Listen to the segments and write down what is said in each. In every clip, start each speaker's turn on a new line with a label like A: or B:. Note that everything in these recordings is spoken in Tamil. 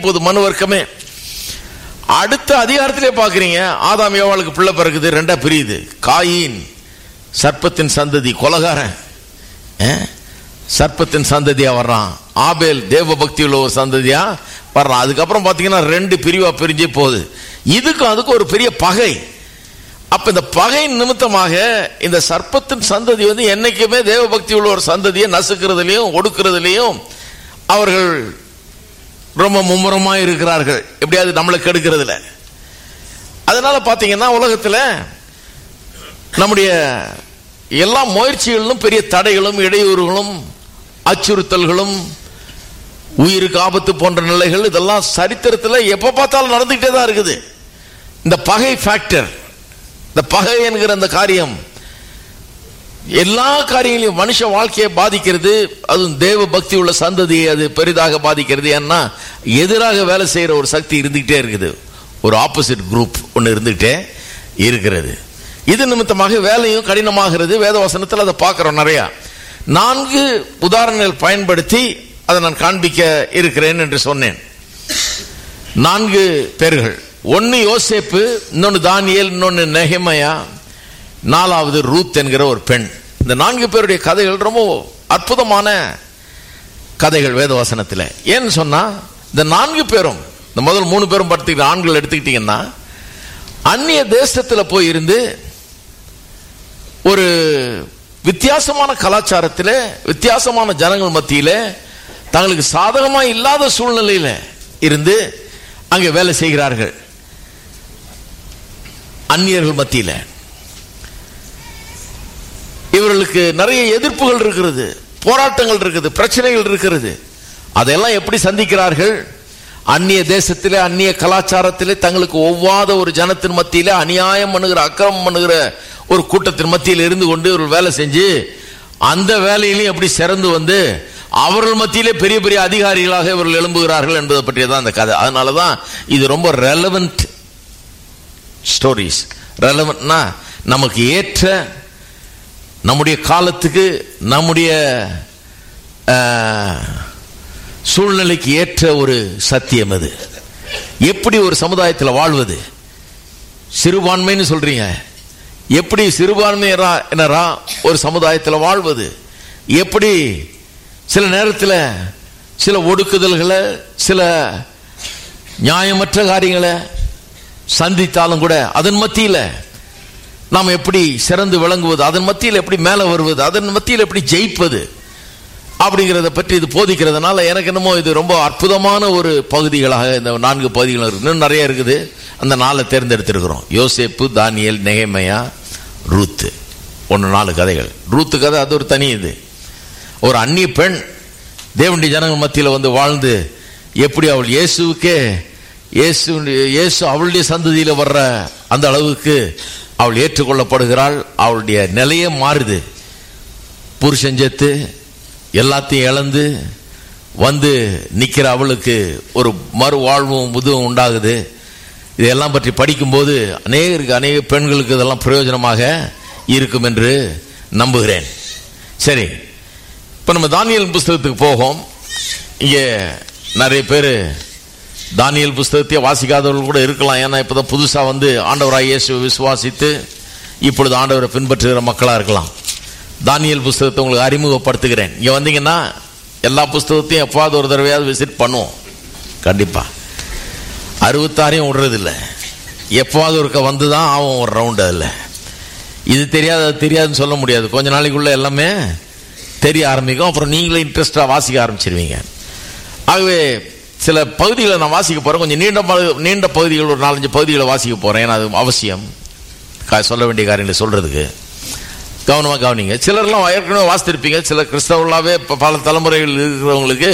A: போகுது மனு வர்க்கமே அடுத்த அதிகாரத்திலே பாக்குறீங்க ஆதாம் ஏவாளுக்கு பிள்ளை பிறகுது ரெண்டா பிரியுது காயின் சர்ப்பத்தின் சந்ததி கொலகாரன் ஆ? சர்ப்பத்தின் சந்ததியா வர்றான் ஆபேல் தேவ பக்தி உள்ள ஒரு சந்ததியா வர்றான் அதுக்கப்புறம் பாத்தீங்கன்னா ரெண்டு பிரிவா பிரிஞ்சே போகுது இதுக்கும் அதுக்கும் ஒரு பெரிய பகை அப்ப இந்த பகை நிமித்தமாக இந்த சர்ப்பத்தின் சந்ததி வந்து என்னைக்குமே தேவ பக்தி உள்ள ஒரு சந்ததியை நசுக்கிறதுலையும் ஒடுக்கிறதுலையும் அவர்கள் ரொம்ப மும்முரமா இருக்கிறார்கள் எப்படியாவது நம்மளை கெடுக்கிறதுல அதனால பாத்தீங்கன்னா உலகத்துல நம்முடைய எல்லா முயற்சிகளிலும் பெரிய தடைகளும் இடையூறுகளும் அச்சுறுத்தல்களும் உயிருக்கு ஆபத்து போன்ற நிலைகள் இதெல்லாம் சரித்திரத்தில் எப்ப பார்த்தாலும் நடந்துகிட்டே தான் இருக்குது இந்த பகை ஃபேக்டர் இந்த பகை என்கிற அந்த காரியம் எல்லா காரியங்களையும் மனுஷ வாழ்க்கையை பாதிக்கிறது அதுவும் தேவ பக்தி உள்ள சந்ததியை அது பெரிதாக பாதிக்கிறது ஏன்னா எதிராக வேலை செய்யற ஒரு சக்தி இருந்துகிட்டே இருக்குது ஒரு ஆப்போசிட் குரூப் ஒன்று இருந்துகிட்டே இருக்கிறது இது நிமித்தமாக வேலையும் கடினமாகிறது வேதவசனத்தில் அதை பார்க்கிறோம் நிறைய நான்கு உதாரணங்கள் பயன்படுத்தி அதை நான் காண்பிக்க இருக்கிறேன் என்று சொன்னேன் நான்கு பேர்கள் ஒன்னு யோசேப்பு இன்னொன்னு தானியேல் இன்னொன்னு நெஹெமையா நாலாவது ரூத் என்கிற ஒரு பெண் இந்த நான்கு பேருடைய கதைகள் ரொம்ப அற்புதமான கதைகள் வேதவசனத்தில் ஏன்னு சொன்னா இந்த நான்கு பேரும் இந்த முதல் மூணு பேரும் படுத்துக்கிற ஆண்கள் எடுத்துக்கிட்டீங்கன்னா அந்நிய தேசத்தில் போய் இருந்து ஒரு வித்தியாசமான கலாச்சாரத்தில் வித்தியாசமான ஜனங்கள் மத்தியில தங்களுக்கு சாதகமா இல்லாத சூழ்நிலையில இருந்து அங்கே வேலை செய்கிறார்கள் அந்நியர்கள் மத்தியில இவர்களுக்கு நிறைய எதிர்ப்புகள் இருக்கிறது போராட்டங்கள் இருக்குது பிரச்சனைகள் இருக்கிறது அதெல்லாம் எப்படி சந்திக்கிறார்கள் அந்நிய தேசத்திலே அந்நிய கலாச்சாரத்திலே தங்களுக்கு ஒவ்வாத ஒரு ஜனத்தின் மத்தியிலே அநியாயம் பண்ணுகிற அக்கிரமம் பண்ணுகிற ஒரு கூட்டத்தின் மத்தியில் இருந்து கொண்டு இவர்கள் வேலை செஞ்சு அந்த வேலையிலையும் எப்படி சிறந்து வந்து அவர்கள் மத்தியிலே பெரிய பெரிய அதிகாரிகளாக இவர்கள் எழும்புகிறார்கள் என்பதை பற்றிய தான் அந்த கதை அதனால தான் இது ரொம்ப ரெலவெண்ட் ஸ்டோரிஸ் ரெலவெண்ட்னா நமக்கு ஏற்ற நம்முடைய காலத்துக்கு நம்முடைய ஆஹ், சூழ்நிலைக்கு ஏற்ற ஒரு சத்தியம் அது எப்படி ஒரு சமுதாயத்தில் வாழ்வது சிறுபான்மைன்னு சொல்றீங்க எப்படி சிறுபான்மையினரா ஒரு சமுதாயத்தில் வாழ்வது எப்படி சில நேரத்தில் சில ஒடுக்குதல்களை சில நியாயமற்ற காரியங்களை சந்தித்தாலும் கூட அதன் மத்தியில் நாம் எப்படி சிறந்து விளங்குவது அதன் மத்தியில் எப்படி மேலே வருவது அதன் மத்தியில் எப்படி ஜெயிப்பது அப்படிங்கிறத பற்றி இது போதிக்கிறதுனால எனக்கு என்னமோ இது ரொம்ப அற்புதமான ஒரு பகுதிகளாக இந்த நான்கு பகுதிகள் இருக்கு இன்னும் நிறைய இருக்குது அந்த நாளை தேர்ந்தெடுத்திருக்கிறோம் யோசேப்பு தானியல் நெகமையா ரூத்து ஒன்று நாலு கதைகள் ரூத்து கதை அது ஒரு தனி இது ஒரு அந்நிய பெண் தேவனுடைய ஜனங்கள் மத்தியில் வந்து வாழ்ந்து எப்படி அவள் இயேசுவுக்கே இயேசு இயேசு அவளுடைய சந்ததியில் வர்ற அந்த அளவுக்கு அவள் ஏற்றுக்கொள்ளப்படுகிறாள் அவளுடைய நிலையே மாறுது புருஷன் செத்து எல்லாத்தையும் இழந்து வந்து நிற்கிற அவளுக்கு ஒரு மறுவாழ்வும் முதுவும் உண்டாகுது இதையெல்லாம் பற்றி படிக்கும்போது அநேகருக்கு அநேக பெண்களுக்கு இதெல்லாம் பிரயோஜனமாக இருக்கும் என்று நம்புகிறேன் சரி இப்போ நம்ம தானியல் புஸ்தகத்துக்கு போகும் இங்கே நிறைய பேர் தானியல் புஸ்தகத்தையே வாசிக்காதவர்கள் கூட இருக்கலாம் ஏன்னா இப்போ தான் புதுசாக வந்து ஆண்டவராக இயேசுவை விசுவாசித்து இப்பொழுது ஆண்டவரை பின்பற்றுகிற மக்களாக இருக்கலாம் தானியல் புஸ்தகத்தை உங்களுக்கு அறிமுகப்படுத்துகிறேன் இங்கே வந்தீங்கன்னா எல்லா புஸ்தகத்தையும் எப்பாவது ஒரு தடவையாவது விசிட் பண்ணுவோம் கண்டிப்பாக அறுபத்தாறையும் விடுறதில்ல எப்போவாவது ஒருக்க வந்து தான் ஆகும் ஒரு ரவுண்டு அதில் இது தெரியாது அது தெரியாதுன்னு சொல்ல முடியாது கொஞ்ச நாளைக்குள்ள எல்லாமே தெரிய ஆரம்பிக்கும் அப்புறம் நீங்களே இன்ட்ரெஸ்டாக வாசிக்க ஆரம்பிச்சிருவீங்க ஆகவே சில பகுதிகளை நான் வாசிக்க போகிறேன் கொஞ்சம் நீண்ட பகு- நீண்ட பகுதிகள் ஒரு நாலஞ்சு பகுதிகளை வாசிக்க போகிறேன் ஏன்னா அது அவசியம் கா- சொல்ல வேண்டிய காரியங்களை சொல்கிறதுக்கு கவனமாக கவனிங்க சிலர்லாம் ஏற்கனவே வாசித்திருப்பீங்க சில கிறிஸ்தவர்களாகவே இப்போ பல தலைமுறைகள் இருக்கிறவங்களுக்கு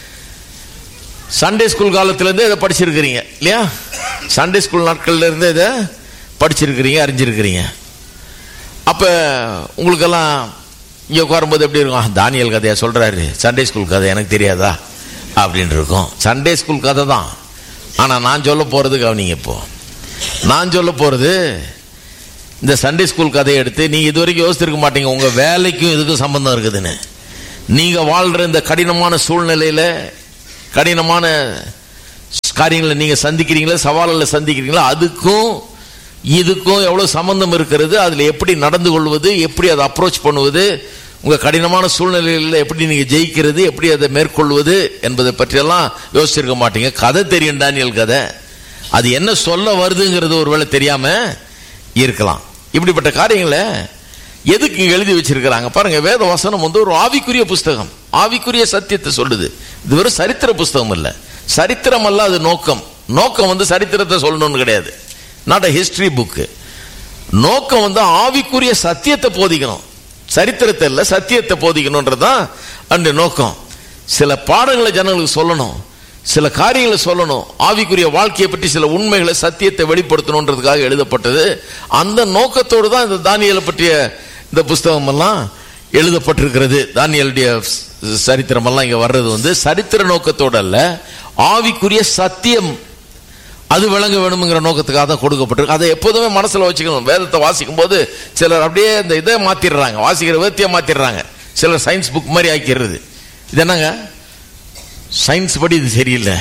A: சண்டே ஸ்கூல் காலத்திலேருந்தே இதை படிச்சிருக்கிறீங்க இல்லையா சண்டே ஸ்கூல் நாட்கள்ல இருந்தே இதை படிச்சிருக்கிறீங்க அறிஞ்சிருக்கிறீங்க அப்போ உங்களுக்கெல்லாம் இங்கே உட்காரும்போது எப்படி இருக்கும் "ஆ, தானியல் கதையா சொல்கிறாரு சண்டே ஸ்கூல் கதை எனக்கு தெரியாதா அப்படின்னு இருக்கும் சண்டே ஸ்கூல் கதை தான் ஆனால் நான் சொல்ல போகிறது கவனிங்க இப்போ நான் சொல்ல போகிறது இந்த சண்டே ஸ்கூல் கதையை எடுத்து நீங்கள் இது வரைக்கும் யோசிச்சிருக்க மாட்டீங்க உங்கள் வேலைக்கும் இதுக்கும் சம்பந்தம் இருக்குதுன்னு நீங்கள் வாழ்கிற இந்த கடினமான சூழ்நிலையில் கடினமான காரியங்களை நீங்க சந்திக்கிறீங்களா சவால்களை சந்திக்கிறீங்களா அதுக்கும் இதுக்கும் எவ்வளவு சம்பந்தம் இருக்கிறது அதுல எப்படி நடந்து கொள்வது எப்படி அதை அப்ரோச் பண்ணுவது உங்க கடினமான சூழ்நிலைகளில் எப்படி நீங்க ஜெயிக்கிறது எப்படி அதை மேற்கொள்வது என்பதை பற்றியெல்லாம் யோசிச்சிருக்க மாட்டீங்க கதை தெரியும் டானியல் கதை அது என்ன சொல்ல வருதுங்கிறது ஒருவேளை தெரியாம இருக்கலாம் இப்படிப்பட்ட காரியங்களை எதுக்கு இங்க எழுதி வச்சிருக்கிறாங்க பாருங்க வேத வசனம் வந்து ஒரு ஆவிக்குரிய புஸ்தகம் ஆவிக்குரிய சத்தியத்தை சொல்லுது இது வெறும் சரித்திர புஸ்தகம் இல்ல சரித்திரம் அல்ல அது நோக்கம் நோக்கம் வந்து சரித்திரத்தை சொல்லணும்னு கிடையாது நாட் அ ஹிஸ்டரி புக்கு நோக்கம் வந்து ஆவிக்குரிய சத்தியத்தை போதிக்கணும் சரித்திரத்தை இல்ல சத்தியத்தை போதிக்கணும்ன்றதுதான் அந்த நோக்கம் சில பாடங்களை ஜனங்களுக்கு சொல்லணும் சில காரியங்களை சொல்லணும் ஆவிக்குரிய வாழ்க்கையை பற்றி சில உண்மைகளை சத்தியத்தை வெளிப்படுத்தணுன்றதுக்காக எழுதப்பட்டது அந்த நோக்கத்தோடு தான் இந்த தானியலை பற்றிய இந்த புஸ்தகம் எல்லாம் எழுதப்பட்டிருக்கிறது தானியலுடைய சரித்திரம் எல்லாம் இங்க வர்றது வந்து சரித்திர நோக்கத்தோடு அல்ல ஆவிக்குரிய சத்தியம் அது விளங்க வேணுங்கிற நோக்கத்துக்காக தான் கொடுக்கப்பட்டிருக்கு அதை எப்போதுமே மனசுல வச்சுக்கணும் வேதத்தை வாசிக்கும் போது சிலர் அப்படியே இந்த இதை மாத்திடுறாங்க வாசிக்கிற விதத்தையே மாத்திடுறாங்க சிலர் சயின்ஸ் புக் மாதிரி ஆக்கிடுறது இது என்னங்க சயின்ஸ் படி இது சரியில்லை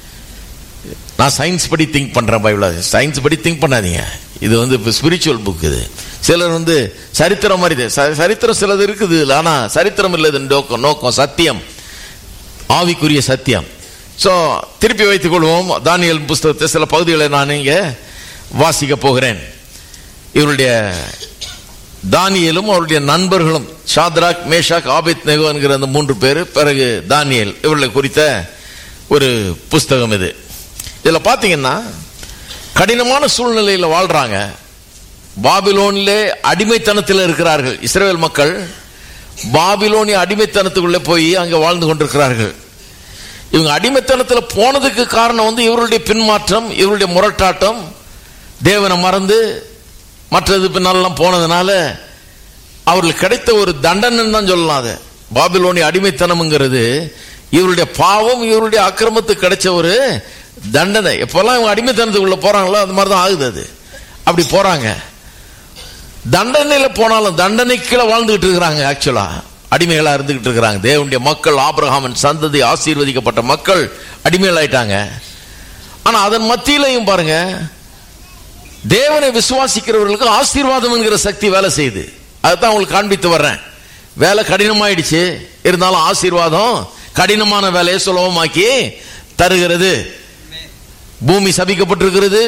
A: நான் சயின்ஸ் படி திங்க் பண்றேன் பைபிள சயின்ஸ் படி திங்க் பண்ணாதீங்க இது வந்து இப்போ ஸ்பிரிச்சுவல் புக் இது சிலர் வந்து சரித்திரம் மாதிரி இது. ச- சரித்திரம் சிலது இருக்குது இதுல. ஆனா சரித்திரம் இல்லை இது நோக்கம் நோக்கம் சத்தியம் ஆவிக்குரிய சத்தியம் ஸோ திருப்பி வைத்துக் கொள்வோம் தானியல் புஸ்தகத்தை சில பகுதிகளை நான் இங்க வாசிக்க போகிறேன் இவருடைய தானியலும் அவருடைய நண்பர்களும் ஷாத்ராக் மேஷாக் ஆபித் நெகோ என்கிற அந்த மூன்று பேர் பிறகு தானியல் இவர்களை குறித்த ஒரு புஸ்தகம் இது இதுல பாத்தீங்கன்னா கடினமான சூழ்நிலையில் வாழ்றாங்க பாபிலோனிலே அடிமைத்தனத்தில் இருக்கிறார்கள் இஸ்ரேல் மக்கள் பாபிலோனிய அடிமைத்தனத்துக்குள்ளே போய் அங்க வாழ்ந்து கொண்டிருக்கிறார்கள் இவங்க அடிமைத்தனத்தில் போனதுக்கு காரணம் வந்து இவருடைய பின்மாற்றம் இவருடைய முரட்டாட்டம் தேவனை மறந்து மற்றது பின்னாலெல்லாம் போனதுனால அவர்களுக்கு கிடைத்த ஒரு தண்டனைன்னு தான் சொல்லலாம் அதை பாபிலோனிய அடிமைத்தனம்ங்கிறது இவருடைய பாவம் இவருடைய அக்கிரமத்துக்கு கிடைச்ச ஒரு தண்டனை எப்பெல்லாம் இவங்க அடிமைத்தனத்துக்குள்ள போறாங்களோ அது மாதிரி தான் ஆகுது அது அப்படி போறாங்க தண்டனையில போனாலும் தண்டனைக்குள்ள வாழ்ந்துகிட்டு இருக்கிறாங்க ஆக்சுவலா அடிமைகளா இருந்துகிட்டு இருக்கிறாங்க தேவனுடைய மக்கள் ஆபிரகாமன் சந்ததி ஆசீர்வதிக்கப்பட்ட மக்கள் அடிமைகளாயிட்டாங்க ஆனா அதன் மத்தியிலையும் பாருங்க தேவனை விசுவாசிக்கிறவர்களுக்கு ஆசீர்வாதம் என்கிற சக்தி வேலை செய்யுது அதுதான் உங்களுக்கு காண்பித்து வர்றேன் வேலை கடினமாயிடுச்சு இருந்தாலும் ஆசீர்வாதம் கடினமான வேலையை சுலபமாக்கி தருகிறது பூமி சபிக்கப்பட்டிருக்கிறது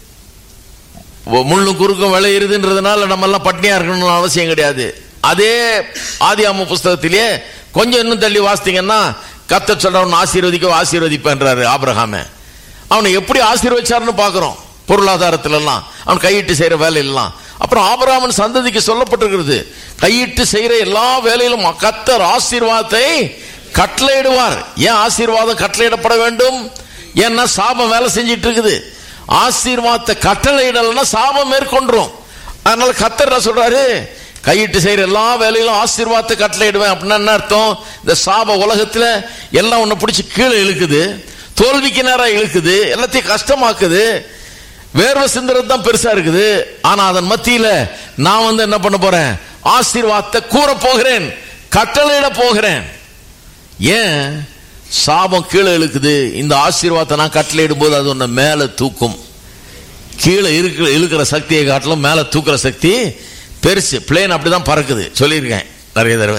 A: முள்ளும் குறுக்கும் விளையிறதுன்றதுனால நம்ம எல்லாம் பட்னியா இருக்கணும்னு அவசியம் கிடையாது அதே ஆதியாம புஸ்தகத்திலேயே கொஞ்சம் இன்னும் தள்ளி வாசித்தீங்கன்னா கத்த சொல்றவன் ஆசீர்வதிக்க ஆசீர்வதிப்பேன்றாரு ஆபிரகாம அவனை எப்படி ஆசீர்வதிச்சாருன்னு பாக்குறோம் பொருளாதாரத்துல எல்லாம் அவன் கையிட்டு செய்யற வேலை எல்லாம் அப்புறம் ஆபிரகாமன் சந்ததிக்கு சொல்லப்பட்டிருக்கிறது கையிட்டு செய்யற எல்லா வேலையிலும் கத்தர் ஆசீர்வாதத்தை கட்டளையிடுவார் ஏன் ஆசீர்வாதம் கட்டளையிடப்பட வேண்டும் ஏன்னா சாபம் வேலை செஞ்சிட்டு இருக்குது ஆசீர்வாதத்தை கட்டளையிடலைன்னா சாபம் மேற்கொண்டுரும் அதனால கத்தர் என்ன சொல்றாரு கையிட்டு செய்யற எல்லா வேலையிலும் ஆசீர்வாதத்தை கட்டளையிடுவேன் அப்படின்னா என்ன அர்த்தம் இந்த சாப உலகத்துல எல்லாம் உன்னை பிடிச்சி கீழே இழுக்குது தோல்விக்கு நேரம் இழுக்குது எல்லாத்தையும் கஷ்டமாக்குது வேர்வை சிந்துறது தான் பெருசா இருக்குது ஆனா அதன் மத்தியில நான் வந்து என்ன பண்ண போறேன் ஆசீர்வாதத்தை கூற போகிறேன் கட்டளையிட போகிறேன் ஏன் சாபம் கீழே இழுக்குது இந்த ஆசீர்வாதத்தை நான் கட்டளையிடும் போது அது உன்னை மேல தூக்கும் கீழே இருக்கிற இழுக்கிற சக்தியை காட்டிலும் மேல தூக்குற சக்தி பெருசு பிளேன் அப்படிதான் பறக்குது சொல்லியிருக்கேன் நிறைய தடவை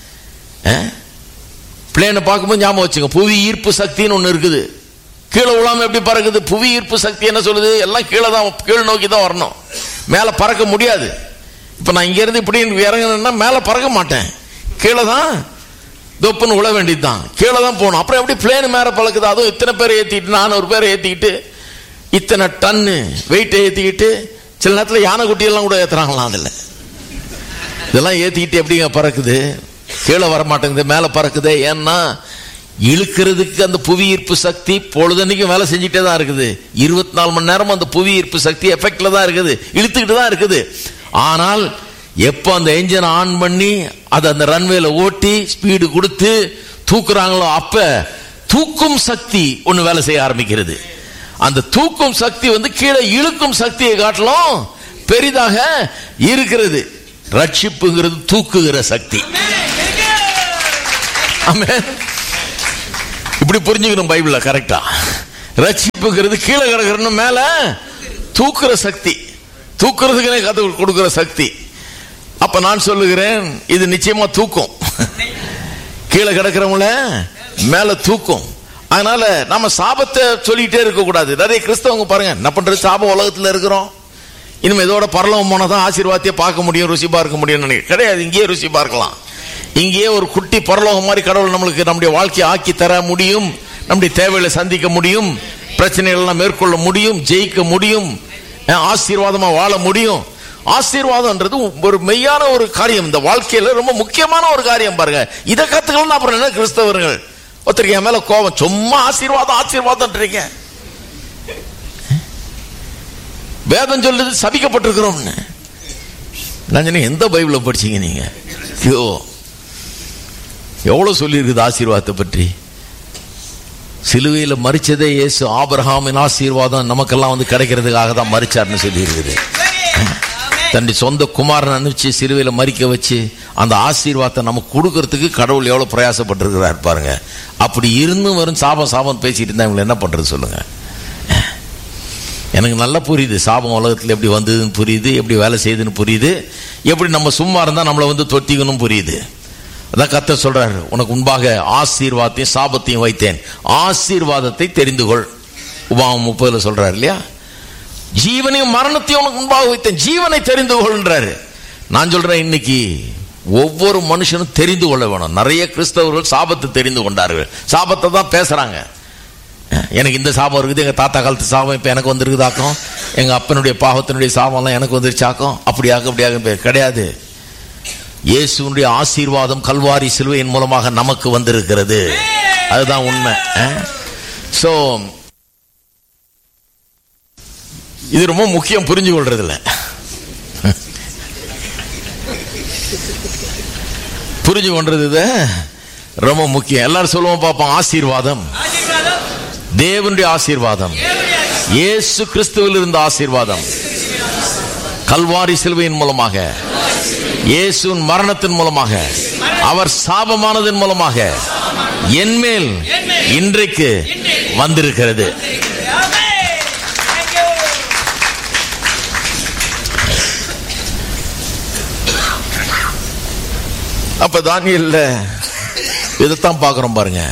A: பிளேனை பார்க்கும்போது ஞாபகம் வச்சுங்க புவி ஈர்ப்பு சக்தின்னு ஒன்று இருக்குது கீழே விழாம எப்படி பறக்குது புவி ஈர்ப்பு சக்தி என்ன சொல்லுது எல்லாம் கீழே தான் கீழ் நோக்கி தான் வரணும் மேலே பறக்க முடியாது இப்போ நான் இங்கேருந்து இப்படி இறங்கினா மேலே பறக்க மாட்டேன் கீழே தான் தொப்புன்னு விழ வேண்டியது தான் கீழே தான் போகணும் அப்புறம் எப்படி பிளேன் மேலே பழக்குது அதுவும் இத்தனை பேர் ஏற்றிட்டு நானூறு பேர் ஏற்றிக்கிட்டு இத்தனை டன்னு வெயிட்டை ஏற்றிக்கிட்டு சில நேரத்தில் யானை குட்டியெல்லாம் கூட ஏற்றுறாங்களாம் அதில் இதெல்லாம் ஏற்றிக்கிட்டு எப்படிங்க பறக்குது கீழே வர மாட்டேங்குது மேலே பறக்குது ஏன்னா இழுக்கிறதுக்கு அந்த புவி ஈர்ப்பு சக்தி பொழுதன்னைக்கும் வேலை செஞ்சுட்டே தான் இருக்குது இருபத்தி நாலு மணி நேரம் அந்த புவி ஈர்ப்பு சக்தி எஃபெக்ட்ல தான் இருக்குது இழுத்துக்கிட்டு தான் இருக்குது ஆனால் எப்போ அந்த என்ஜின் ஆன் பண்ணி அதை அந்த ரன்வேல ஓட்டி ஸ்பீடு கொடுத்து தூக்குறாங்களோ அப்ப தூக்கும் சக்தி ஒன்று வேலை செய்ய ஆரம்பிக்கிறது அந்த தூக்கும் சக்தி வந்து கீழே இழுக்கும் சக்தியை காட்டிலும் பெரிதாக இருக்கிறது ரட்சிப்புங்கிறது தூக்குகிற சக்தி ஆமென் இப்படி புரிஞ்சுக்கணும் பைபிள்ல கரெக்டா ரட்சிப்புங்கிறது கீழே கிடக்கிறன்னு மேல தூக்குற சக்தி தூக்குறதுக்குனே கத்து கொடுக்கிற சக்தி அப்ப நான் சொல்லுகிறேன் இது நிச்சயமா தூக்கும் கீழே கிடக்கிறவங்கள மேல தூக்கும் அதனால நம்ம சாபத்தை சொல்லிட்டே இருக்க கூடாது நிறைய கிறிஸ்தவங்க பாருங்க என்ன பண்றது சாபம் உலகத்துல இருக்கிறோம் இனிமே இதோட பரலவம் போனதான் ஆசீர்வாதத்தை பார்க்க முடியும் ருசி பார்க்க முடியும் நினைக்கிறேன் கிடையாது இங்கேயே ருசி பார்க்கலாம் இங்கேயே ஒரு குட்டி பரலோகம் மாதிரி கடவுள் நம்மளுக்கு நம்முடைய வாழ்க்கையை ஆக்கி தர முடியும் நம்முடைய தேவைகளை சந்திக்க முடியும் பிரச்சனைகள் எல்லாம் மேற்கொள்ள முடியும் ஜெயிக்க முடியும் அஹ் ஆசீர்வாதமா வாழ முடியும் ஆசீர்வாதம்ன்றது ஒரு மெய்யான ஒரு காரியம் இந்த வாழ்க்கையில ரொம்ப முக்கியமான ஒரு காரியம் பாருங்க இதை கத்துக்கலாம் அப்புறம் என்ன கிறிஸ்தவர்கள் ஒருத்தருக்கு என் மேல கோபம் சும்மா ஆசீர்வாதம் ஆசீர்வாதம்ன்றீங்க வேதம் சொல்லுது சபிக்கப்பட்டிருக்கிறோம்னு நான் சொன்னேன் எந்த பைபிளை படிச்சீங்க நீங்க ஐயோ எவ்வளவு சொல்லியிருக்குது ஆசீர்வாதத்தை பற்றி சிலுவையில் மறிச்சதே இயேசு ஆபிரகாமின் ஆசீர்வாதம் நமக்கெல்லாம் வந்து கிடைக்கிறதுக்காக தான் மறிச்சார்னு சொல்லியிருக்குது தன்னுடைய சொந்த குமாரன் அனுப்பிச்சு சிலுவையில் மறிக்க வச்சு அந்த ஆசீர்வாதத்தை நமக்கு கொடுக்கறதுக்கு கடவுள் எவ்வளவு பிரயாசப்பட்டிருக்கிறார் பாருங்க அப்படி இருந்தும் வரும் சாபம் சாபம் பேசிட்டு இருந்தா இவங்களை என்ன பண்றது சொல்லுங்க எனக்கு நல்லா புரியுது சாபம் உலகத்தில் எப்படி வந்ததுன்னு புரியுது எப்படி வேலை செய்யுதுன்னு புரியுது எப்படி நம்ம சும்மா இருந்தால் நம்மளை வந்து தொட்டிக்கணும் புரியுது அதான் கத்த சொல்றாரு உனக்கு முன்பாக ஆசீர்வாதத்தையும் சாபத்தையும் வைத்தேன் ஆசீர்வாதத்தை தெரிந்து கொள் உபாமம் முப்பதுல சொல்றாரு இல்லையா ஜீவனையும் மரணத்தையும் உனக்கு முன்பாக வைத்தேன் ஜீவனை தெரிந்து கொள்ன்றாரு நான் சொல்றேன் இன்னைக்கு ஒவ்வொரு மனுஷனும் தெரிந்து கொள்ள வேணும் நிறைய கிறிஸ்தவர்கள் சாபத்தை தெரிந்து கொண்டார்கள் சாபத்தை தான் பேசுறாங்க எனக்கு இந்த சாபம் இருக்குது எங்க தாத்தா காலத்து சாபம் இப்ப எனக்கு வந்திருக்குதாக்கும் எங்க அப்பனுடைய பாவத்தினுடைய சாபம்லாம் எனக்கு வந்துருச்சாக்கும் அப்படியாக அப்படியாக பேர் கிடையாது இயேசுனுடைய ஆசீர்வாதம் கல்வாரி சிலுவையின் மூலமாக நமக்கு வந்திருக்கிறது அதுதான் உண்மை சோ இது ரொம்ப முக்கியம் புரிஞ்சு கொள்றதுல புரிஞ்சு கொண்டது இது ரொம்ப முக்கியம் எல்லாரும் சொல்லுவோம் பார்ப்போம் ஆசீர்வாதம் தேவனுடைய ஆசீர்வாதம் இயேசு கிறிஸ்துவில் இருந்த ஆசீர்வாதம் கல்வாரி சிலுவையின் மூலமாக இயேசுவின் மரணத்தின் மூலமாக அவர் சாபமானதன் மூலமாக என்மேல் இன்றைக்கு வந்திருக்கிறது அப்ப தானியல்ல இதைத்தான் பார்க்கிறோம் பாருங்க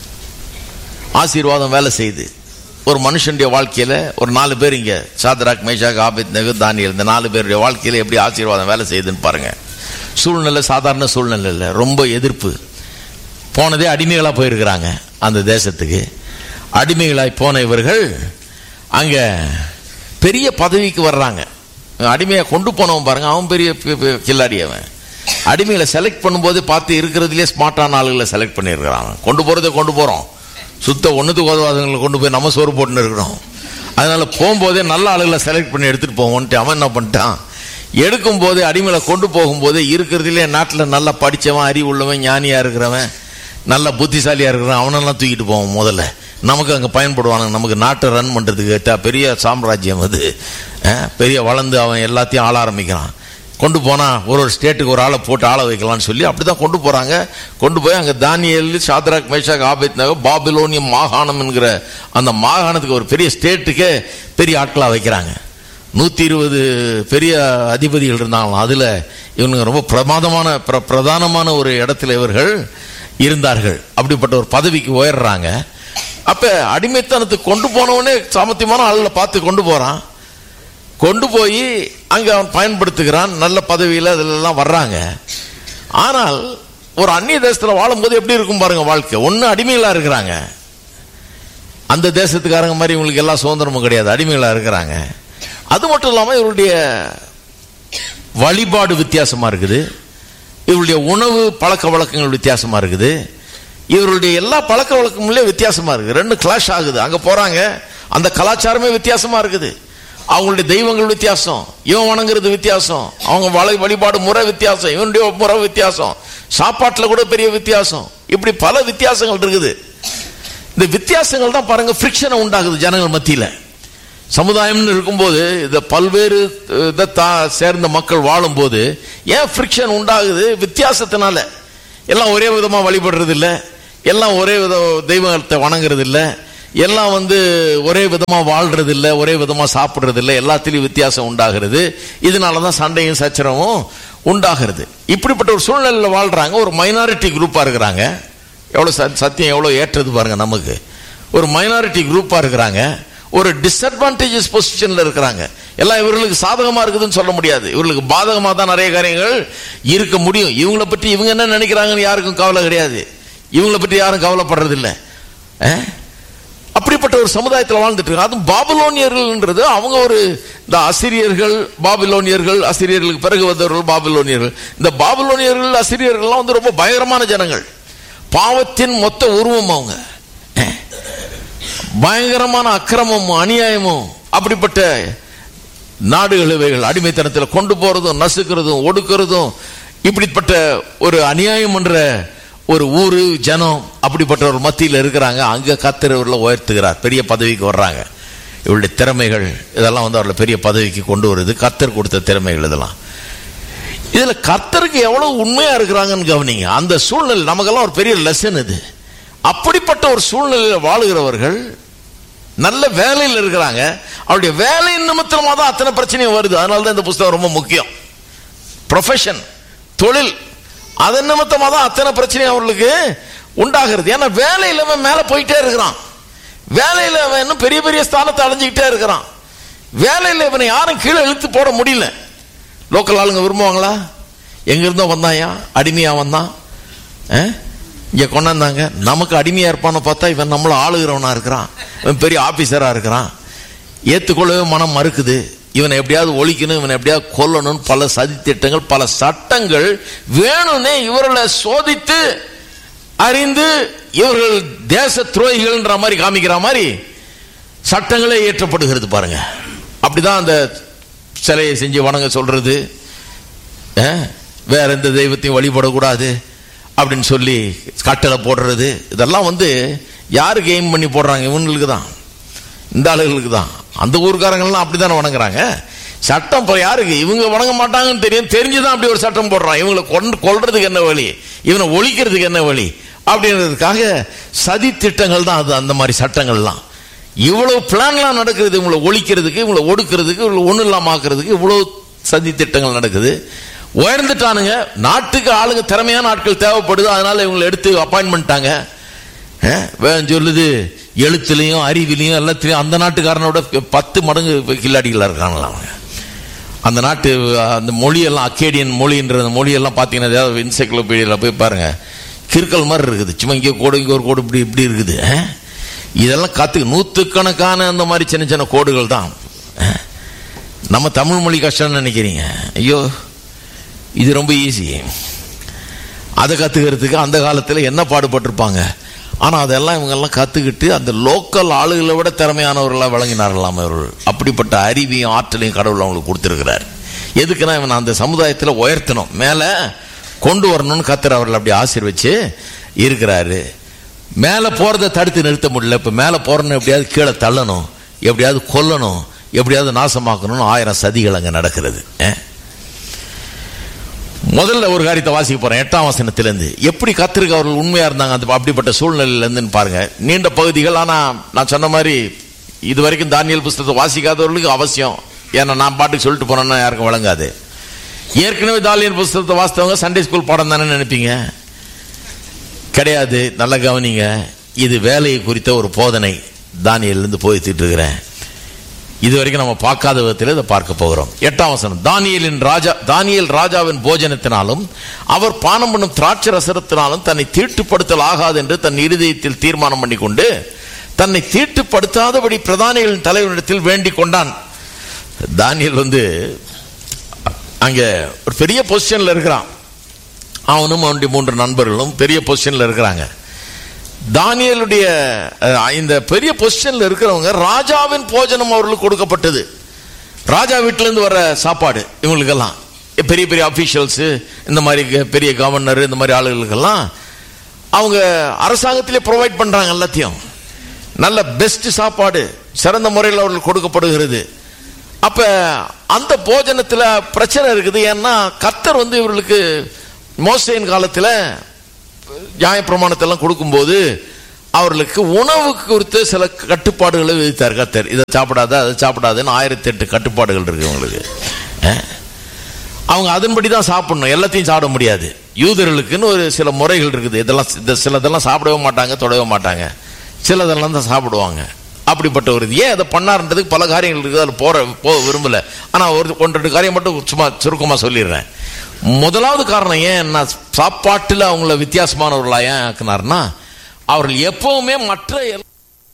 A: ஆசீர்வாதம் வேலை செய்யுது ஒரு மனுஷனுடைய வாழ்க்கையில ஒரு நாலு பேர் இங்க Shadrach Meshach Abednego Daniel இந்த நாலு பேருடைய வாழ்க்கையில எப்படி ஆசீர்வாதம் வேலை செய்யுதுன்னு பாருங்க சூழ்நிலை சாதாரண சூழ்நிலை இல்லை ரொம்ப எதிர்ப்பு போனதே அடிமைகளா போயிருக்கிறாங்க அந்த தேசத்துக்கு அடிமைகளாய் போன இவர்கள் அங்க பெரிய பதவிக்கு வர்றாங்க அடிமையை கொண்டு போனவன் பாருங்க அவன் பெரிய பெ- பெ- கில்லாடி அவன் அடிமைகளை செலக்ட் பண்ணும்போது பார்த்து இருக்கிறதுலே ஸ்மார்ட்டான ஆளுகளை செலக்ட் பண்ணியிருக்கிறான் கொண்டு போறதை கொண்டு போறோம் சுத்த ஒண்ணுத்துக்கு உதவாதவங்களை கொண்டு போய் நம்ம சோறு போட்டுன்னு இருக்கிறோம் அதனால போகும்போதே நல்ல ஆளுகளை செலக்ட் பண்ணி எடுத்துட்டு போவோன்ட்டு அவன் என்ன பண்ணிட்டான் எடுக்கும் போதே அடிமையில கொண்டு போகும்போது இருக்கிறதுலே நாட்டில் நல்லா படிச்சவன் அறிவு உள்ளவன் ஞானியா இருக்கிறவன் நல்ல புத்திசாலியா இருக்கிறவன் அவனெல்லாம் தூக்கிட்டு போவோம் முதல்ல நமக்கு அங்க பயன்படுவானுங்க நமக்கு நாட்டை ரன் பண்றதுக்கு த- பெரிய சாம்ராஜ்யம் அது அஹ், பெரிய வளர்ந்து அவன் எல்லாத்தையும் ஆள ஆரம்பிக்கிறான் கொண்டு போனா ஒரு ஒரு ஸ்டேட்டுக்கு ஒரு ஆளை போட்டு ஆள வைக்கலாம்னு சொல்லி அப்படிதான் கொண்டு போறாங்க கொண்டு போய் அங்க Daniel Shadrach Meshach Abednego பாபிலோனியம் மாகாணம் என்கிற அந்த மாகாணத்துக்கு ஒரு பெரிய ஸ்டேட்டுக்கே பெரிய ஆட்களா வைக்கிறாங்க நூத்தி இருபது பெரிய அதிபதிகள் இருந்தாங்களாம் அதுல இவனுங்க ரொம்ப பிரமாதமான பிர- பிரதானமான ஒரு இடத்துல இவர்கள் இருந்தார்கள் அப்படிப்பட்ட ஒரு பதவிக்கு உயர்றாங்க அப்ப அடிமைத்தனத்துக்கு கொண்டு போனவனே சாமர்த்தியமான ஆளுல பார்த்து கொண்டு போறான் கொண்டு போய் அங்க அவன் பயன்படுத்துகிறான் நல்ல பதவியில அதுல எல்லாம் வர்றாங்க ஆனால் ஒரு அந்நிய தேசத்துல வாழும்போது எப்படி இருக்கும் பாருங்க வாழ்க்கை ஒண்ணு அடிமைகளா இருக்கிறாங்க அந்த தேசத்துக்காரங்க மாதிரி இவங்களுக்கு எல்லா சுதந்திரமும் கிடையாது அடிமைகளா இருக்கிறாங்க அது மட்டும் இல்லாம இவருடைய வழிபாடு வித்தியாசமா இருக்குது இவருடைய உணவு பழக்க வழக்கங்கள் வித்தியாசமா இருக்குது இவருடைய எல்லா பழக்க வழக்கங்களே வித்தியாசமா இருக்கு ரெண்டு கிளாஷ் ஆகுது அங்க போறாங்க அந்த கலாச்சாரமே வித்தியாசமா இருக்குது அவங்களுடைய தெய்வங்கள் வித்தியாசம் இவன் வணங்குறது வித்தியாசம் அவங்க வழி வழிபாடு முறை வித்தியாசம் இவனுடைய முறை வித்தியாசம் சாப்பாட்டுல கூட பெரிய வித்தியாசம் இப்படி பல வித்தியாசங்கள் இருக்குது இந்த வித்தியாசங்கள் தான் பாருங்க ஃப்ரிக்ஷனை உண்டாகுது ஜனங்கள் மத்தியில சமுதாயம்னு இருக்கும்போது இந்த பல்வேறு அஹ், இதை தா- சேர்ந்த மக்கள் வாழும்போது ஏன் ஃப்ரிக்ஷன் உண்டாகுது வித்தியாசத்தினால எல்லாம் ஒரே விதமா வழிபடுறது இல்ல எல்லாம் ஒரே வித தெய்வத்தை வணங்குறது இல்ல எல்லாம் வந்து ஒரே விதமா வாழ்றது இல்ல ஒரே விதமா சாப்பிடுறது இல்ல எல்லாத்திலையும் வித்தியாசம் உண்டாகிறது இதனாலதான் சண்டையும் சச்சரவும் உண்டாகிறது இப்படிப்பட்ட ஒரு சூழ்நிலையில வாழ்றாங்க ஒரு மைனாரிட்டி குரூப்பா இருக்கிறாங்க எவ்வளவு சத்- சத்தியம் எவ்வளவு ஏற்றது பாருங்க நமக்கு ஒரு மைனாரிட்டி குரூப்பா இருக்கிறாங்க ஒரு டிஸ்அட்வான்டேஜஸ் பொசிஷன்ல இருக்கிறாங்க எல்லாம் இவர்களுக்கு சாதகமா இருக்குதுன்னு சொல்ல முடியாது இவர்களுக்கு பாதகமா தான் நிறைய காரியங்கள் இருக்க முடியும் இவங்களை பற்றி இவங்க என்ன நினைக்கிறாங்கன்னு யாருக்கும் கவலை கிடையாது இவங்களை பற்றி யாரும் கவலைப்படுறது இல்ல அஹ்? அப்படிப்பட்ட ஒரு சமுதாயத்தில் வாழ்ந்துட்டு இருக்காங்க அதுவும் பாபிலோனியர்கள்ன்றது அவங்க ஒரு இந்த அசிரியர்கள் பாபிலோனியர்கள் அசிரியர்களுக்கு பிறகு வந்தவர்கள் பாபிலோனியர்கள் இந்த பாபிலோனியர்கள் அசிரியர்கள்லாம் வந்து ரொம்ப பயங்கரமான ஜனங்கள் பாவத்தின் மொத்த உருவம் அவங்க அஹ். பயங்கரமான அக்கிரமமும் அநியாயமும் அப்படிப்பட்ட நாடுகள் இவைகள் அடிமைத்தனத்தில் கொண்டு போறதும் நசுக்கிறதும் ஒடுக்கிறதும் இப்படிப்பட்ட ஒரு அநியாயம் என்ற ஒரு ஊரு ஜனம் அப்படிப்பட்ட ஒரு மத்தியில் இருக்கிறாங்க அங்க கத்தர் இவர்களை உயர்த்துகிறார் பெரிய பதவிக்கு வர்றாங்க இவருடைய திறமைகள் இதெல்லாம் வந்து அவர்களை பெரிய பதவிக்கு கொண்டு வருது கத்தர் கொடுத்த திறமைகள் இதெல்லாம் இதுல கர்த்தருக்கு எவ்வளவு உண்மையா இருக்கிறாங்கன்னு கவனிங்க அந்த சூழ்நிலை நமக்கெல்லாம் ஒரு பெரிய லெசன் இது அப்படிப்பட்ட ஒரு சூழ்நிலையில் வாழுகிறவர்கள் நல்ல வேலையில் இருக்கிறாங்க அவருடைய வேலையின் நிமித்தமா தான் அத்தனை பிரச்சனையும் வருது அதனால தான் இந்த புஸ்தகம் ரொம்ப முக்கியம் ப்ரொஃபஷன் தொழில் அதன் நிமித்தமா தான் அத்தனை பிரச்சனையும் அவர்களுக்கு உண்டாகிறது ஏன்னா வேலையில் அவன் மேல போயிட்டே இருக்கிறான் வேலையில் அவன் இன்னும் பெரிய பெரிய ஸ்தானத்தை அடைஞ்சுக்கிட்டே இருக்கிறான் வேலையில் இவனை யாரும் கீழே இழுத்து போட முடியல லோக்கல் ஆளுங்க விரும்புவாங்களா எங்க இருந்தோ வந்தாயா அடிமையா வந்தான் அஹ்? இங்க கொண்டாந்தாங்க நமக்கு அடிமையா இருப்பான்னு பார்த்தா இவன் நம்மள ஆளுகிறவனா இருக்கிறான் இவன் பெரிய ஆபீசரா இருக்கிறான் ஏத்துக்கொள்ளவே மனம் மறுக்குது இவனை எப்படியாவது ஒழிக்கணும் இவனை எப்படியாவது கொல்லணும் பல சதி திட்டங்கள் பல சட்டங்கள் வேணும்னே இவர்களை சோதித்து அறிந்து இவர்கள் தேச துரோகிகள்ன்ற மாதிரி காமிக்கிற மாதிரி சட்டங்களே இயற்றப்படுகிறது பாருங்க அப்படிதான் அந்த சிலையை செஞ்சு வணங்க சொல்றது அஹ், வேற எந்த தெய்வத்தையும் வழிபடக்கூடாது அப்படின்னு சொல்லி கட்டளை போடுறது இதெல்லாம் வந்து யாருக்கு எய்ம் பண்ணி போடுறாங்க இவங்களுக்கு தான் இந்த ஆளுகளுக்கு தான் அந்த ஊர்க்காரங்கள்லாம் அப்படித்தானே வணங்குறாங்க சட்டம் இப்போ யாருக்கு இவங்க வணங்க மாட்டாங்கன்னு தெரியும் தெரிஞ்சுதான் அப்படி ஒரு சட்டம் போடுறான் இவங்களை கொண்டு கொல்றதுக்கு என்ன வழி இவனை ஒழிக்கிறதுக்கு என்ன வழி அப்படின்றதுக்காக சதி திட்டங்கள் தான் அது அந்த மாதிரி சட்டங்கள்லாம் இவ்வளவு பிளான்லாம் நடக்குது இவங்களை ஒழிக்கிறதுக்கு இவங்களை ஒடுக்கிறதுக்கு இவங்களை ஒன்றும் இல்லாம ஆக்குறதுக்கு இவ்வளவு சதி திட்டங்கள் நடக்குது உயர்ந்துட்டானுங்க நாட்டுக்கு ஆளுங்க திறமையான ஆட்கள் தேவைப்படுது அதனால இவங்களை எடுத்து அப்பாயின்ட் பண்ணிட்டாங்க அஹ், வேன் சொல்லுது எழுத்துலையும் அறிவிலையும் எல்லாத்துலையும் அந்த நாட்டுக்காரனோட பத்து மடங்கு கில்லாடிகளா இருக்காங்களா அவங்க அந்த நாட்டு அந்த மொழியெல்லாம் அக்கேடியன் மொழின்ற அந்த மொழியெல்லாம் பார்த்தீங்கன்னா ஏதாவது என்சைக்ளோபீடியாவில் போய் பாருங்க கிறுக்கல் மாதிரி இருக்குது சும்மா இங்கே கோடு இங்கே ஒரு கோடு இப்படி இப்படி இருக்குது அஹ். இதெல்லாம் கற்றுக்கு நூற்றுக்கணக்கான அந்த மாதிரி சின்ன சின்ன கோடுகள் தான் அஹ். நம்ம தமிழ் மொழி கஷ்டம்னு நினைக்கிறீங்க ஐயோ இது ரொம்ப ஈஸி அதை கத்துக்கிறதுக்கு அந்த காலத்தில் என்ன பாடுபட்டிருப்பாங்க ஆனா அதெல்லாம் இவங்கெல்லாம் கத்துக்கிட்டு அந்த லோக்கல் ஆளுகளை விட திறமையானவர்களாக விளங்கினார்களாம் இவர்கள் அப்படிப்பட்ட அறிவையும் ஆற்றலையும் கடவுள் அவங்களுக்கு கொடுத்திருக்கிறார் எதுக்குன்னா இவன் அந்த சமுதாயத்தில் உயர்த்தணும் மேல கொண்டு வரணும்னு கத்தர் அவர்கள் அப்படி ஆசீர்வச்சு இருக்கிறாரு மேல போறதை தடுத்து நிறுத்த முடியல இப்ப மேல போறன்னு எப்படியாவது கீழே தள்ளணும் எப்படியாவது கொல்லணும் எப்படியாவது நாசமாக்கணும்னு ஆயிரம் சதிகள் அங்க நடக்கிறது அஹ். முதல்ல ஒரு காரியத்தை வாசிக்க போறேன் எட்டாம் வசனத்திலிருந்து எப்படி கத்திரிக்க அவர்கள் உண்மையா இருந்தாங்க அந்த அப்படிப்பட்ட சூழ்நிலையில இருந்து பாருங்க நீண்ட பகுதிகள் ஆனா நான் சொன்ன மாதிரி இது வரைக்கும் தானியல் புஸ்தகத்தை வாசிக்காதவர்களுக்கு அவசியம் ஏன்னா நான் பாட்டுக்கு சொல்லிட்டு போனேன்னா யாருக்கும் வழங்காது ஏற்கனவே தானியல் புஸ்தகத்தை வாசித்தவங்க சண்டே ஸ்கூல் பாடம் தானே நினைப்பீங்க கிடையாது நல்லா கவனிங்க இது வேலையை குறித்த ஒரு போதனை தானியலிருந்து போய்த்திட்டு இருக்கிறேன் இது வரைக்கும் நம்ம பார்க்காத விதத்தில் இதை பார்க்க போகிறோம் எட்டாம் வசனம் தானியலின் ராஜா தானியல் ராஜாவின் போஜனத்தினாலும் அவர் பானம் பண்ணும் திராட்சை ரசத்தினாலும் தன்னை தீட்டுப்படுத்தல் ஆகாது என்று தன் இருதயத்தில் தீர்மானம் பண்ணி கொண்டு தன்னை தீட்டுப்படுத்தாதபடி பிரதானிகளின் தலைவனிடத்தில் வேண்டிக் கொண்டான் தானியல் வந்து அங்க ஒரு பெரிய பொசிஷன்ல இருக்கிறான் அவனும் அவனுடைய மூன்று நண்பர்களும் பெரிய பொசிஷன்ல இருக்கிறாங்க தானியலுடைய அஹ், இந்த பெரிய பொசிஷன்ல இருக்கிறவங்க ராஜாவின் போஜனம் அவர்களுக்கு கொடுக்கப்பட்டது ராஜா வீட்டுல இருந்து வர சாப்பாடு இவங்களுக்கெல்லாம் பெரிய பெரிய அபிஷியல்ஸ் இந்த மாதிரி க- பெரிய கவர்னர் இந்த மாதிரி ஆளுகளுக்கெல்லாம் அவங்க அரசாங்கத்திலே ப்ரொவைட் பண்றாங்க எல்லாத்தையும் நல்ல பெஸ்ட் சாப்பாடு சிறந்த முறையில் அவர்களுக்கு கொடுக்கப்படுகிறது அப்ப அந்த போஜனத்துல பிரச்சனை இருக்குது ஏன்னா கத்தர் வந்து இவர்களுக்கு மோசையின் காலத்துல நியாயப்பிரமாணத்தெல்லாம் கொடுக்கும்போது அவர்களுக்கு உணவுக்கு குறித்து சில கட்டுப்பாடுகளை விதித்தார் கத்தர் இதை சாப்பிடாத அதை சாப்பிடாதன்னு ஆயிரத்தி எட்டு கட்டுப்பாடுகள் இருக்கு உங்களுக்கு அஹ்? அவங்க அதன்படி தான் சாப்பிடணும் எல்லாத்தையும் சாப்பிட முடியாது யூதர்களுக்குன்னு ஒரு சில முறைகள் இருக்குது இதெல்லாம் இந்த சிலதெல்லாம் சாப்பிடவே மாட்டாங்க தொடவே மாட்டாங்க சிலதெல்லாம் தான் சாப்பிடுவாங்க அப்படிப்பட்ட ஒரு இது ஏன் அதை பண்ணாருன்றதுக்கு பல காரியங்கள் இருக்குது அதில் போற போக விரும்பல ஆனால் ஒரு ஒன்று ரெண்டு காரியம் மட்டும் சும்மா சுருக்கமாக சொல்லிடுறேன் முதலாவது காரணம் ஏன் நான் சாப்பாட்டில் அவங்கள வித்தியாசமானவர்களா ஏன் ஆக்குனார்னா அவர்கள் எப்பவுமே மற்ற எல்லா-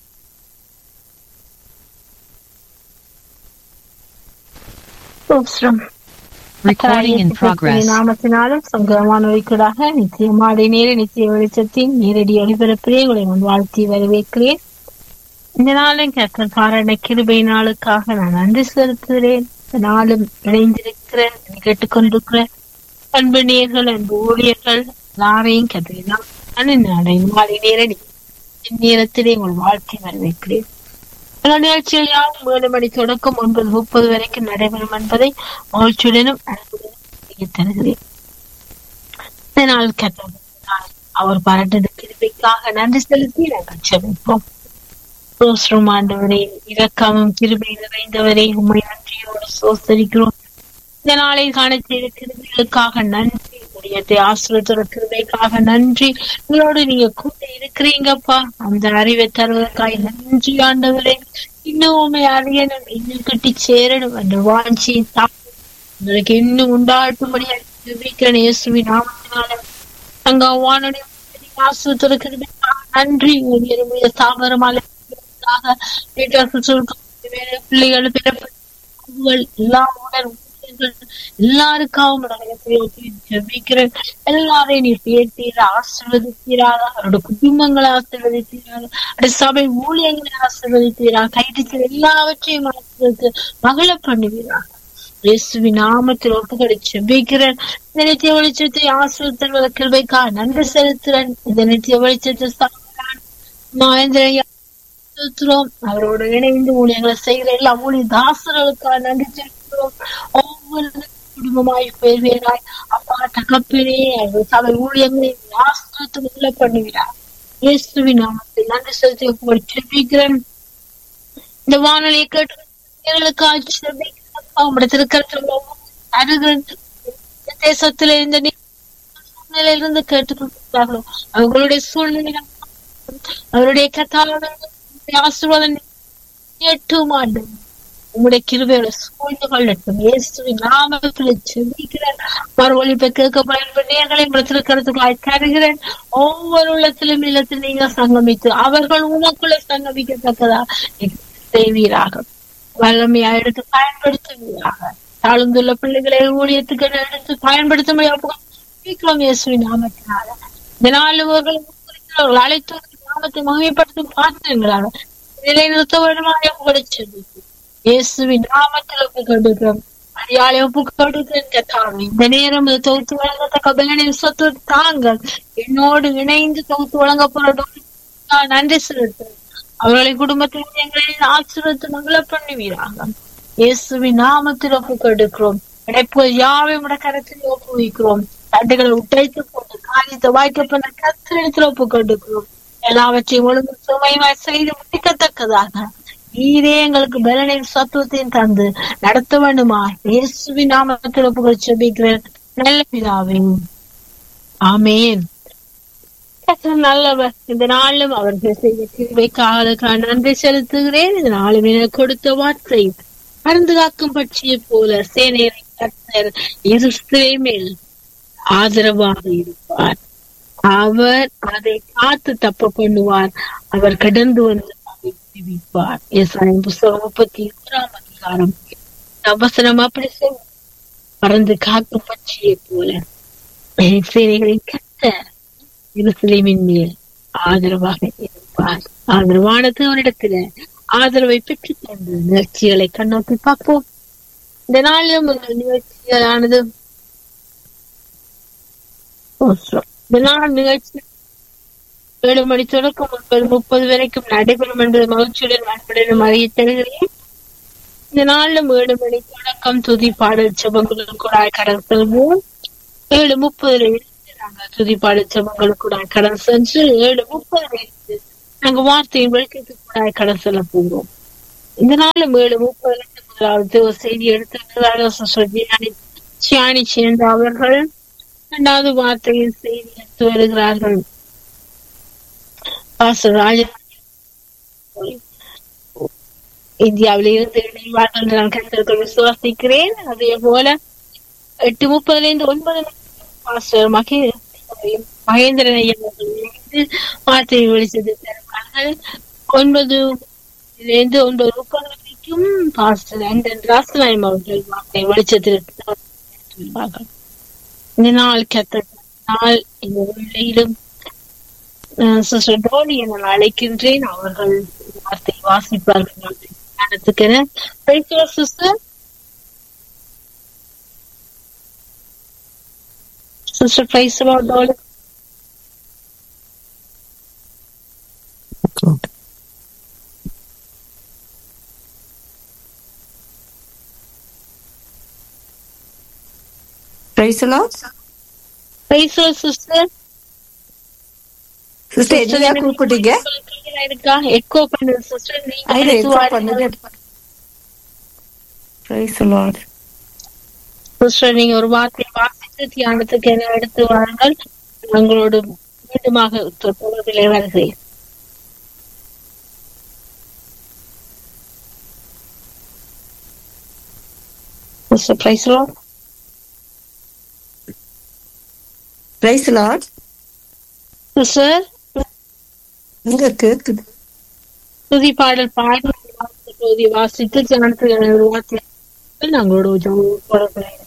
B: ஸ்தோத்திரம்.
C: Recording in progress.
B: நாமத்தினாலும் சங்கரமானவைக்கூடாக நிச்சயமாடி நேர நிச்சய வெளிச்சத்தின் நேரடி ஒளிபரப்பிலே உங்களை முன் வாழ்த்தி வரவேற்கிறேன் இந்த நாளும் கர்த்தர் பாராட்ட கிருபை நாளுக்காக நான் நன்றி செலுத்துகிறேன் இந்த நாளும் இணைந்திருக்கிற கேட்டுக்கொண்டிருக்கிற அன்பு நேர்கள் அன்பு ஊழியர்கள் எல்லாரையும் கத்திரினா நாளை மாலை நேரடி நேரத்திலே உங்கள் வாழ்த்தி வரவேற்கிறேன் இந்த நிகழ்ச்சியில் யாரும் ஏழு மணி தொடக்கம் ஒன்பது முப்பது வரைக்கும் நடைபெறும் என்பதை மகிழ்ச்சியுடனும் அன்புடனும் தெரிவித்துத் தருகிறேன் இந்த நாள் கர்த்தர் நாள் அவர் பாராட்டது கிருபைக்காக நன்றி செலுத்தி நாங்கள் செபிப்போம் சோஸ்ரம் ஆண்டவரே இரக்கமும் கிருபை நிறைந்தவரே உண்மை நன்றியோடு சோசரிக்கிறோம் இந்த நாளை காண செய்த கிருபைகளுக்காக நன்றி உடையத்தை ஆசிரியத்தோட கிருபைக்காக நன்றி உங்களோடு நீங்க கூட இருக்கிறீங்கப்பா அந்த அறிவை தருவதற்காக நன்றி ஆண்டவரே இன்னும் உண்மை அறியணும் இன்னும் கட்டி சேரணும் என்ற வாஞ்சி உங்களுக்கு இன்னும் உண்டாட்டும்படியாக ஜெபிக்கிறேன் இயேசுவின் நாமத்தினால அங்க வானுடைய ஆசிரியத்தோட கிருபைக்காக நன்றி உங்களுடைய தாமரமால பிள்ளைகள் பிறப்புகள் எல்லா உடல் ஊழியர்கள் எல்லாருக்காகவும் நடக்கிறேன் ஜெபிக்கிறேன் எல்லாரையும் நீ பேர்த்தீர ஆசிர்வதித்தீராக அவரோட குடும்பங்களை ஆசிர்வதித்தீராக அவருடைய சபை ஊழியங்களை ஆசிர்வதித்தீராக கைது எல்லாவற்றையும் ஆசிர்வதித்து மகள பண்ணுவீராக இயேசுவின் நாமத்தில் ஒப்புக்கொடை செபிக்கிறேன் இந்த நித்திய வெளிச்சத்தை ஆசிர்வதித்தல் கிருபைக்காக நன்றி செலுத்துறேன் இந்த நித்திய வெளிச்சத்தை சாப்பிடுறேன் மகேந்திரன் செலுத்துறோம் அவரோட இணைந்து ஊழியர்களை செய்கிற எல்லா ஊழிய தாசர்களுக்காக நன்றி செலுத்துறோம் ஒவ்வொரு குடும்பமாய் பேர் பேராய் அப்பா தகப்பினே அவர்கள் சபை ஊழியங்களை ஆசிரியத்து உள்ள பண்ணுகிறார் இயேசுவின் நாமத்தில் நன்றி செலுத்தி ஒப்புக்கொடை செபிக்கிறேன் இந்த வானொலியை கேட்டு செபிக்கிறேன் உங்களுடைய திருக்கரத்தில் அருகில் தேசத்திலே இந்த சூழ்நிலையிலிருந்து கேட்டுக்கொண்டிருக்கிறார்களோ அவர்களுடைய சூழ்நிலை அவருடைய கத்தாளோட ஆசீர்வாதம் கேட்டும் ஆண்டு உங்களுடைய கிருபையோட சூழ்ந்து கொள்ளட்டும் இயேசுவின் நாமத்தில் செபிக்கிறேன் மறுவழிப்பை கேட்கப்பட நேர்களை திருக்கரத்துக்குள்ளாய் தருகிறேன் ஒவ்வொரு உள்ளத்திலும் இல்லத்தில் நீங்க சங்கமித்து அவர்கள் உனக்குள்ள சங்கமிக்கத்தக்கதா செய்வீராக வல்லமையா எடுத்து பயன்படுத்துவீராக தாழ்ந்துள்ள பிள்ளைகளை ஊழியத்துக்கு எடுத்து பயன்படுத்தும் இயேசுவின் நாமத்தினால இந்த நாளுவர்கள் அழைத்து நாமத்தை மகிமைப்படுத்தும் பாத்திரங்களாக நிலைநிறுத்த வேண்டுமாக கொடுச்சது இயேசுவின் நாமத்தில் ஒப்பு கொடுக்கிறோம் அடியாளை ஒப்பு கொடுக்கிறேன் இந்த நேரம் தொகுத்து வழங்கத்தக்க பலனை சொத்து தாங்கள் என்னோடு இணைந்து தொகுத்து வழங்க போறோம் நன்றி செலுத்துறேன் அவர்களின் குடும்பத்தில் எங்களின் ஆசிரியத்து மங்கள பண்ணுவீராக இயேசுவின் நாமத்தில் ஒப்பு கொடுக்கிறோம் கிடைப்பு யாவை உட கரத்தில் ஒப்பு வைக்கிறோம் தட்டுகளை உடைத்து போட்டு காரியத்தை வாய்க்க பண்ண கத்திரத்தில் ஒப்பு கொடுக்கிறோம் எல்லாவற்றையும் ஒழுங்கு சுமையுமாய் செய்து முடிக்கத்தக்கதாக நீரே எங்களுக்கு பலனையும் சத்துவத்தையும் தந்து நடத்த வேண்டுமா இயேசுவின் நாமத்தில் ஒப்பு செபிக்கிறேன் நல்ல பிதாவே ஆமேன் நல்லவர் இந்த நாளும் அவர்கள் செய்த கிருபைக்காக நன்றி செலுத்துகிறேன் இந்த நாளும் எனக்கு கொடுத்த வார்த்தை மருந்து காக்கும் பட்சியை போல சேனையை கத்தர் இருஸ்திரை மேல் ஆதரவாக இருப்பார் அவர் அதை காத்து தப்ப பண்ணுவார் அவர் கடந்து வந்து அதை விடுவிப்பார் எஸ்ஐம் புஸ்தகம் முப்பத்தி ஓராம் அதிகாரம் அவசரம் அப்படி சொல்ல பறந்து காக்கும் பட்சியை போல சேனைகளின் கத்தர் எருசலேமின் மேல் ஆதரவாக இருப்பார் ஆதரவானது அவரிடத்துல ஆதரவை பெற்றுக் கொண்டு நிகழ்ச்சிகளை கண்ணோக்கி பார்ப்போம் இந்த நாளிலும் உங்கள் நிகழ்ச்சிகளானது இந்த நாள் நிகழ்ச்சி ஏழு மணி தொடக்கம் ஒன்பது முப்பது வரைக்கும் நடைபெறும் என்பது மகிழ்ச்சியுடன் அன்புடனும் அறிய தருகிறேன் இந்த நாளிலும் ஏழு மணி தொடக்கம் துதி பாடல் செபங்களும் கூட கடல் செல்வோம் ஏழு முப்பதுல நாங்கள் துதிப்பாடு ஜபங்களுக்குடன் கடன் சென்று ஏழு முப்பது நாங்க வார்த்தையின் வெளிக்கத்துக்கு கடன் செல்ல போகிறோம் இந்த நாள் மேலும் முப்பது லட்சம் முதலாவது ஒரு செய்தி எடுத்து சியானி சேர்ந்த அவர்கள் இரண்டாவது வார்த்தையின் செய்தி எடுத்து வருகிறார்கள் பாஸ்டர் ராஜ இந்தியாவில் இருந்து இணைவார்கள் என்று நான் கருத்திற்கு விசுவாசிக்கிறேன் அதே போல எட்டு முப்பதுல இருந்து ஒன்பது பாஸ்டர் மகே மகேந்திரன் ஐயா அவர்கள் இணைந்து வார்த்தையை வெளிச்சத்தை தருவார்கள் ஒன்பது இருந்து ஒன்பது முப்பது வரைக்கும் பாஸ்டர் அண்ட் ராசநாயம் அவர்கள் வார்த்தை வெளிச்சத்தில் தருவார்கள் இந்த நாள் கத்த நாள் இந்த வேளையிலும் சிஸ்டர் டோனி என நான் அழைக்கின்றேன் அவர்கள் வார்த்தை வாசிப்பார்கள் ஞானத்துக்கென sister sister praise Dolly
D: praise lord
B: praise sister
D: sister என்னையா கூப்பிட்டீங்க
B: இருக்கா எக்கோ பண்ணுது சிஸ்டர்
D: ஐயா
B: நீங்க
D: எக்கோ பண்ணுங்க பிரைஸ் லார்ட்
B: சிஸ்டர் நீங்க ஒரு வார்த்தை வாசித்து தியானத்துக்கு என்ன எடுத்து வாருங்கள் உங்களோட மீண்டுமாக தொடர்பிலே வருகிறேன் Mr. Praise the Lord.
D: Praise lord
B: Sister,
D: எங்க கேக்குது
B: துதி பாடல் பாடி துதி வாசித்து தியானத்துக்கு என்ன ஒரு வார்த்தை நாங்களோட தொடர்பிலே